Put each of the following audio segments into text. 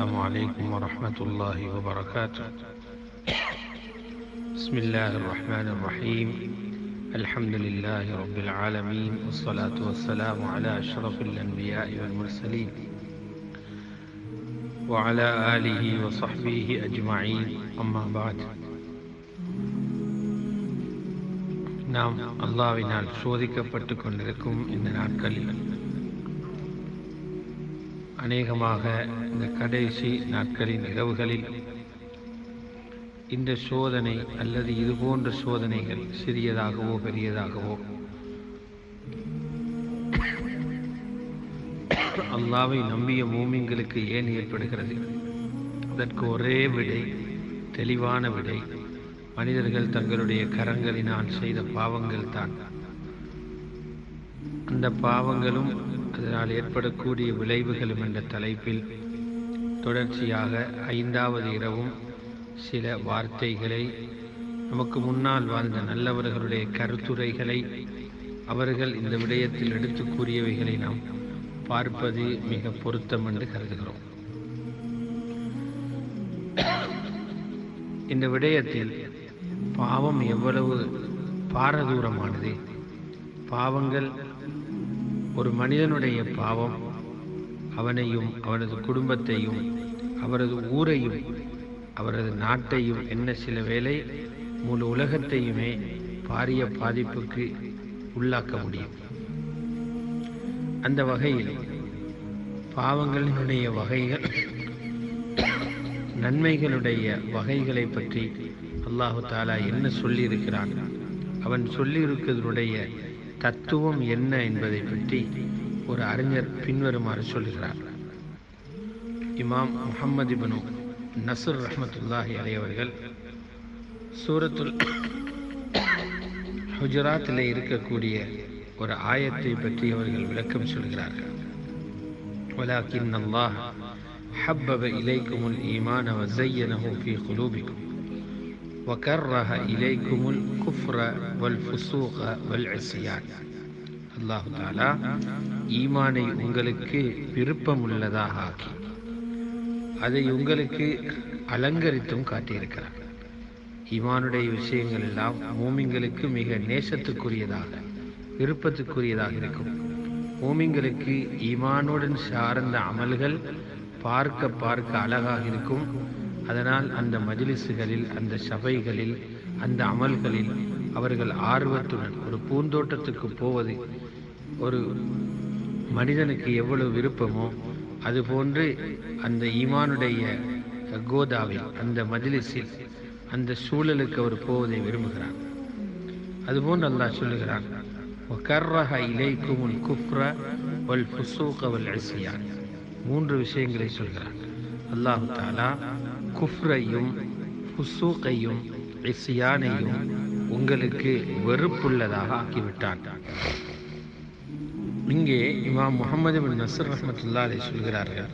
السلام عليكم ورحمة الله وبركاته بسم الله الرحمن الرحيم الحمد لله رب العالمين والصلاة والسلام على أشرف الأنبياء والمرسلين وعلى آله وصحبه أجمعين أما بعد நாம் அல்லாவினால் சோதிக்கப்பட்டு கொண்டிருக்கும் இந்த நாட்களில் அநேகமாக இந்த கடைசி நாட்களின் இரவுகளில் இந்த சோதனை அல்லது இது போன்ற சோதனைகள் சிறியதாகவோ பெரியதாகவோ அல்லாவை நம்பிய மூமிங்களுக்கு ஏன் ஏற்படுகிறது அதற்கு ஒரே விடை தெளிவான விடை மனிதர்கள் தங்களுடைய கரங்களினால் செய்த பாவங்கள் தான் அந்த பாவங்களும் அதனால் ஏற்படக்கூடிய விளைவுகளும் என்ற தலைப்பில் தொடர்ச்சியாக ஐந்தாவது இரவும் சில வார்த்தைகளை நமக்கு முன்னால் வாழ்ந்த நல்லவர்களுடைய கருத்துரைகளை அவர்கள் இந்த விடயத்தில் எடுத்து கூறியவைகளை நாம் பார்ப்பது மிக பொருத்தம் என்று கருதுகிறோம் இந்த விடயத்தில் பாவம் எவ்வளவு பாரதூரமானது பாவங்கள் ஒரு மனிதனுடைய பாவம் அவனையும் அவனது குடும்பத்தையும் அவரது ஊரையும் அவரது நாட்டையும் என்ன சில வேளை முழு உலகத்தையுமே பாரிய பாதிப்புக்கு உள்ளாக்க முடியும் அந்த வகையில் பாவங்களினுடைய வகைகள் நன்மைகளுடைய வகைகளை பற்றி அல்லாஹு தாலா என்ன சொல்லியிருக்கிறான் அவன் சொல்லியிருக்கிறதுடைய தத்துவம் என்ன என்பதை பற்றி ஒரு அறிஞர் பின்வருமாறு சொல்கிறார் இமாம் முகமது இபனு நசர் ரஹமத்துல்லாஹி அலையவர்கள் சூரத்துல் ஹுஜராத்தில் இருக்கக்கூடிய ஒரு ஆயத்தை பற்றி அவர்கள் விளக்கம் சொல்கிறார்கள் ولكن الله حبب إليكم الإيمان وزينه في قلوبكم وكره إليكم الكفر والفسوق والعصيان அல்லாஹு தாலா ஈமானை உங்களுக்கு விருப்பமுள்ளதாக ஆக்கி அதை உங்களுக்கு அலங்கரித்தும் காட்டியிருக்கிறார் ஈமானுடைய விஷயங்கள் எல்லாம் மூமிங்களுக்கு மிக நேசத்துக்குரியதாக விருப்பத்துக்குரியதாக இருக்கும் மூமிங்களுக்கு ஈமானுடன் சார்ந்த அமல்கள் பார்க்க பார்க்க அழகாக இருக்கும் அதனால் அந்த மஜிலிசுகளில் அந்த சபைகளில் அந்த அமல்களில் அவர்கள் ஆர்வத்துடன் ஒரு பூந்தோட்டத்துக்கு போவது ஒரு மனிதனுக்கு எவ்வளவு விருப்பமோ அதுபோன்று அந்த ஈமானுடைய கோதாவில் அந்த மஜிலிஸில் அந்த சூழலுக்கு அவர் போவதை விரும்புகிறார் அதுபோன்று அல்லாஹ் சொல்லுகிறான் இலைக்குமுல் குஃப்ர வல் ஃபுசூக வல் அசியான் மூன்று விஷயங்களை சொல்கிறான் அல்லாஹு தாலா குஃப்ரையும் ஃபுசூக்கையும் இஸ்யானையும் உங்களுக்கு வெறுப்புள்ளதாக ஆக்கிவிட்டான் இங்கே இமாம் முகமது பின் நசர் ரஹமத்துல்லா அலை சொல்கிறார்கள்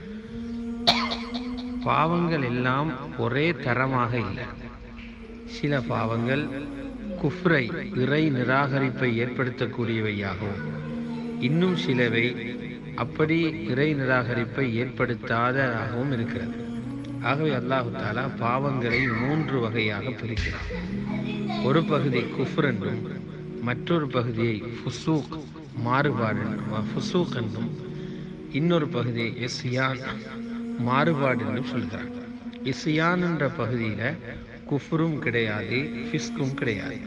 பாவங்கள் எல்லாம் ஒரே தரமாக இல்லை சில பாவங்கள் குஃப்ரை இறை நிராகரிப்பை ஏற்படுத்தக்கூடியவையாகவும் இன்னும் சிலவை அப்படி இறை நிராகரிப்பை ஏற்படுத்தாததாகவும் இருக்கிறது ஆகவே அல்லாஹு தாலா பாவங்களை மூன்று வகையாக பிரிக்கிறார் ஒரு பகுதி குஃப்ர் என்றும் மற்றொரு பகுதியை ஃபுசூக் மாறுபாடு ஃபுசூக் என்றும் இன்னொரு பகுதியை இஸ்யான் மாறுபாடு என்றும் சொல்கிறார் இஸ்யான் என்ற பகுதியில் குஃப்ரும் கிடையாது ஃபிஸ்கும் கிடையாது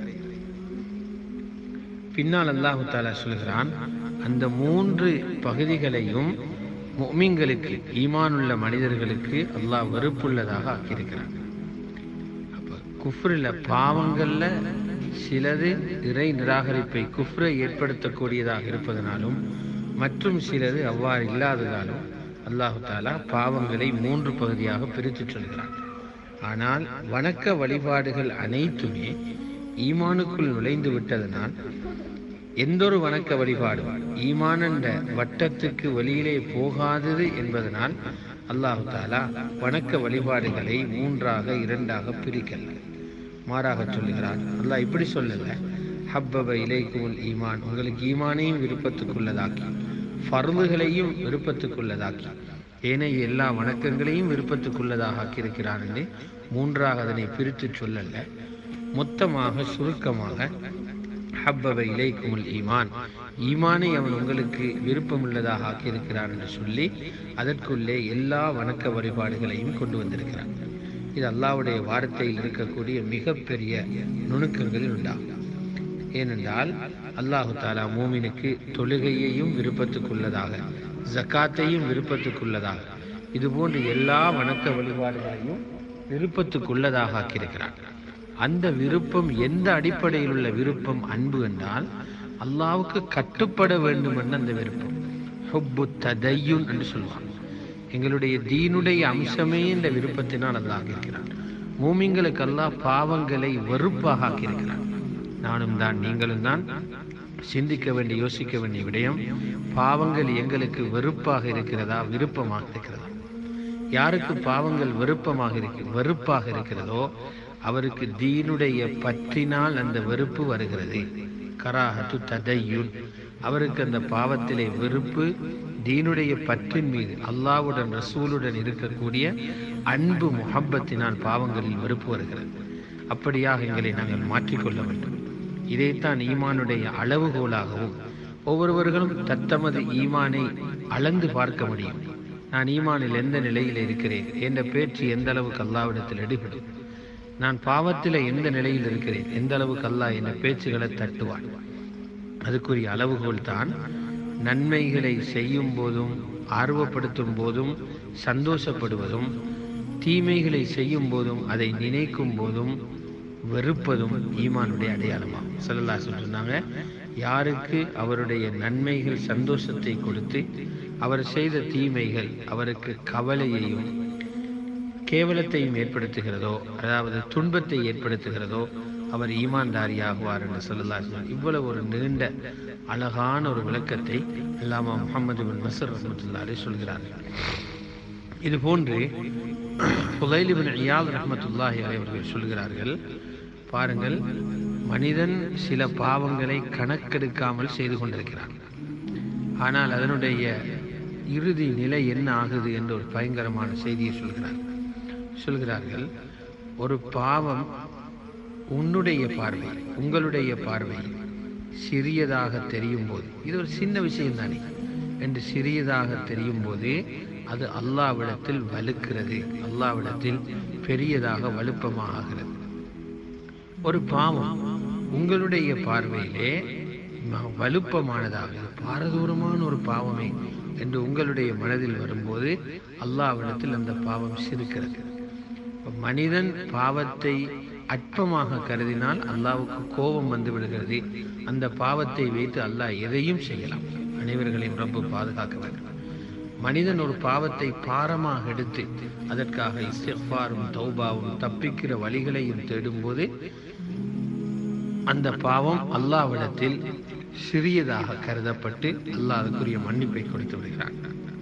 பின்னால் அல்லாஹு தாலா சொல்கிறான் அந்த மூன்று பகுதிகளையும் மொமிங்களுக்கு ஈமானுள்ள மனிதர்களுக்கு அல்லாஹ் வெறுப்புள்ளதாக ஆக்கியிருக்கிறான் அப்போ குஃப்ரில் பாவங்களில் சிலது இறை நிராகரிப்பை குஃப்ரை ஏற்படுத்தக்கூடியதாக இருப்பதனாலும் மற்றும் சிலது அவ்வாறு இல்லாததாலும் அல்லாஹு தாலா பாவங்களை மூன்று பகுதியாக பிரித்து சொல்கிறான் ஆனால் வணக்க வழிபாடுகள் அனைத்துமே ஈமானுக்குள் நுழைந்து விட்டதனால் எந்த ஒரு வணக்க வழிபாடும் ஈமான் என்ற வட்டத்துக்கு வெளியிலே போகாதது என்பதனால் அல்லாஹு தாலா வணக்க வழிபாடுகளை மூன்றாக இரண்டாக பிரிக்கல மாறாக சொல்லுகிறான் அல்லாஹ் இப்படி சொல்லல ஹப்பப இலைக்குமுல் ஈமான் உங்களுக்கு ஈமானையும் விருப்பத்துக்குள்ளதாக்கி ஃபர்துகளையும் விருப்பத்துக்குள்ளதாக்கி ஏனைய எல்லா வணக்கங்களையும் விருப்பத்துக்குள்ளதாக ஆக்கியிருக்கிறான் என்று மூன்றாக அதனை பிரித்து சொல்லல்ல மொத்தமாக சுருக்கமாக ஹப்பவ இலைக்குமுல் ஈமான் ஈமானை அவன் உங்களுக்கு விருப்பமுள்ளதாக ஆக்கியிருக்கிறான் என்று சொல்லி அதற்குள்ளே எல்லா வணக்க வழிபாடுகளையும் கொண்டு வந்திருக்கிறான் இது அல்லாவுடைய வார்த்தையில் இருக்கக்கூடிய மிகப்பெரிய நுணுக்கங்களில் உண்டாகும் ஏனென்றால் அல்லாஹு தாலா மூமினுக்கு தொழுகையையும் விருப்பத்துக்குள்ளதாக ஜக்காத்தையும் விருப்பத்துக்குள்ளதாக இதுபோன்று எல்லா வணக்க வழிபாடுகளையும் விருப்பத்துக்குள்ளதாக ஆக்கியிருக்கிறான் அந்த விருப்பம் எந்த அடிப்படையில் உள்ள விருப்பம் அன்பு என்றால் அல்லாவுக்கு கட்டுப்பட வேண்டும் என்ற அந்த விருப்பம் ஹுப்பு ததையுன் என்று சொல்வான் எங்களுடைய தீனுடைய அம்சமே இந்த விருப்பத்தினால் அல்லாஹ் இருக்கிறான் மூமிங்களுக்கு அல்லாஹ் பாவங்களை வெறுப்பாக ஆக்கியிருக்கிறான் நானும் தான் நீங்களும் தான் சிந்திக்க வேண்டிய யோசிக்க வேண்டிய விடயம் பாவங்கள் எங்களுக்கு வெறுப்பாக இருக்கிறதா விருப்பமாக இருக்கிறதா யாருக்கு பாவங்கள் வெறுப்பமாக இருக்கு வெறுப்பாக இருக்கிறதோ அவருக்கு தீனுடைய பற்றினால் அந்த வெறுப்பு வருகிறது கராஹத்து ததையுன் அவருக்கு அந்த பாவத்திலே வெறுப்பு தீனுடைய பற்றின் மீது அல்லாவுடன் ரசூலுடன் இருக்கக்கூடிய அன்பு முஹப்பத்தினால் பாவங்களில் வெறுப்பு வருகிறது அப்படியாக எங்களை நாங்கள் மாற்றிக்கொள்ள வேண்டும் இதைத்தான் ஈமானுடைய அளவுகோலாகவும் ஒவ்வொருவர்களும் தத்தமது ஈமானை அளந்து பார்க்க முடியும் நான் ஈமானில் எந்த நிலையில் இருக்கிறேன் என்ற பேச்சு எந்த அளவுக்கு அல்லாவிடத்தில் எடுபடும் நான் பாவத்தில் எந்த நிலையில் இருக்கிறேன் எந்த அளவுக்கு அல்லாஹ் என்ற பேச்சுகளை தட்டுவான் அதுக்குரிய அளவுகோல் தான் நன்மைகளை செய்யும் போதும் ஆர்வப்படுத்தும் போதும் சந்தோஷப்படுவதும் தீமைகளை செய்யும் போதும் அதை நினைக்கும் போதும் வெறுப்பதும் ஈமானுடைய அடையாளமாகும் சொல்லலா சொன்னாங்க யாருக்கு அவருடைய நன்மைகள் சந்தோஷத்தை கொடுத்து அவர் செய்த தீமைகள் அவருக்கு கவலையையும் கேவலத்தையும் ஏற்படுத்துகிறதோ அதாவது துன்பத்தை ஏற்படுத்துகிறதோ அவர் ஈமான்தாரியாகுவார் என்று சொல்லலாம் இவ்வளவு ஒரு நீண்ட அழகான ஒரு விளக்கத்தை அல்லாமா முகமது பின் மசர் ரஹமத்துல்லாரே சொல்கிறார்கள் இது போன்று புகைலிபின் இயாத் ரஹமத்துல்லாஹி அவர்கள் சொல்கிறார்கள் பாருங்கள் மனிதன் சில பாவங்களை கணக்கெடுக்காமல் செய்து கொண்டிருக்கிறான் ஆனால் அதனுடைய இறுதி நிலை என்ன ஆகுது என்ற ஒரு பயங்கரமான செய்தியை சொல்கிறார் சொல்கிறார்கள் ஒரு பாவம் உன்னுடைய பார்வை உங்களுடைய பார்வை சிறியதாக தெரியும் போது இது ஒரு சின்ன விஷயம் தானே என்று சிறியதாக தெரியும் போது அது அல்லாவிடத்தில் வலுக்கிறது அல்லாவிடத்தில் பெரியதாக வலுப்பமாக ஆகிறது ஒரு பாவம் உங்களுடைய பார்வையிலே வலுப்பமானதாக பாரதூரமான ஒரு பாவமே என்று உங்களுடைய மனதில் வரும்போது அல்லாவிடத்தில் அந்த பாவம் சிரிக்கிறது மனிதன் பாவத்தை அற்பமாக கருதினால் அல்லாவுக்கு கோபம் வந்து விடுகிறது அந்த பாவத்தை வைத்து அல்லாஹ் எதையும் செய்யலாம் அனைவர்களையும் ரொம்ப பாதுகாக்க வேண்டும் மனிதன் ஒரு பாவத்தை பாரமாக எடுத்து அதற்காக இஸ்திஃபாரும் தௌபாவும் தப்பிக்கிற வழிகளையும் தேடும்போது அந்த பாவம் அல்லாவிடத்தில் சிறியதாக கருதப்பட்டு அல்லாஹ் அதுக்குரிய மன்னிப்பை கொடுத்து விடுகிறான்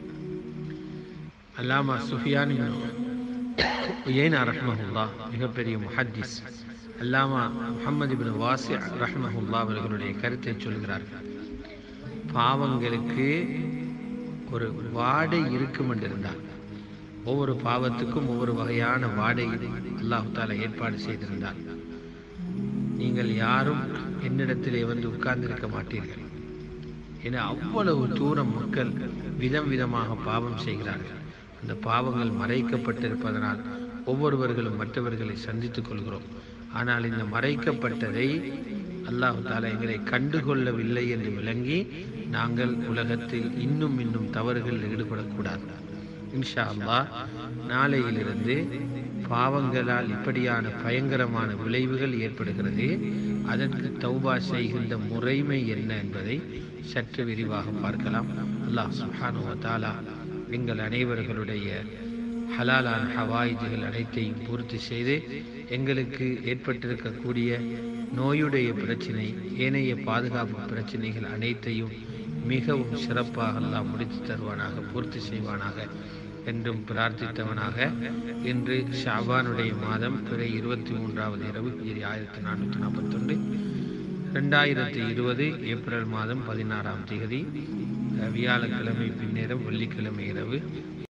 அல்லாமா சுஃபியான் உயைனா ரஹ்மஹுல்லா மிகப்பெரிய முஹத்திஸ் அல்லாமா முகமது பின் வாசி ரஹ்மஹுல்லா அவர்களுடைய கருத்தை சொல்கிறார்கள் பாவங்களுக்கு ஒரு வாடை இருக்கும் என்றிருந்தால் ஒவ்வொரு பாவத்துக்கும் ஒவ்வொரு வகையான வாடை அல்லாஹு தாலா ஏற்பாடு செய்திருந்தால் நீங்கள் யாரும் என்னிடத்திலே வந்து உட்கார்ந்திருக்க மாட்டீர்கள் என அவ்வளவு தூரம் மக்கள் விதம் விதமாக பாவம் செய்கிறார்கள் அந்த பாவங்கள் மறைக்கப்பட்டிருப்பதனால் ஒவ்வொருவர்களும் மற்றவர்களை சந்தித்துக் கொள்கிறோம் ஆனால் இந்த மறைக்கப்பட்டதை அல்லாஹு தாலா எங்களை கண்டுகொள்ளவில்லை என்று விளங்கி நாங்கள் உலகத்தில் இன்னும் இன்னும் தவறுகளில் ஈடுபடக்கூடாது இன்ஷா அல்லாஹ் நாளையிலிருந்து பாவங்களால் இப்படியான பயங்கரமான விளைவுகள் ஏற்படுகிறது அதற்கு தௌபா செய்கின்ற முறைமை என்ன என்பதை சற்று விரிவாக பார்க்கலாம் அல்லாஹ் சுஹானு தாலா எங்கள் அனைவர்களுடைய ஹலாலான ஹவாயிஜுகள் அனைத்தையும் பூர்த்தி செய்து எங்களுக்கு ஏற்பட்டிருக்கக்கூடிய நோயுடைய பிரச்சனை ஏனைய பாதுகாப்பு பிரச்சனைகள் அனைத்தையும் மிகவும் சிறப்பாக எல்லாம் முடித்து தருவானாக பூர்த்தி செய்வானாக என்றும் பிரார்த்தித்தவனாக இன்று ஷாபானுடைய மாதம் பிறை இருபத்தி மூன்றாவது இரவு ஹிஜ்ரி ஆயிரத்தி நானூற்றி நாற்பத்தொன்று ரெண்டாயிரத்தி இருபது ஏப்ரல் மாதம் பதினாறாம் தேதி வியாழக்கிழமை பின்னேரம் வெள்ளிக்கிழமை இரவு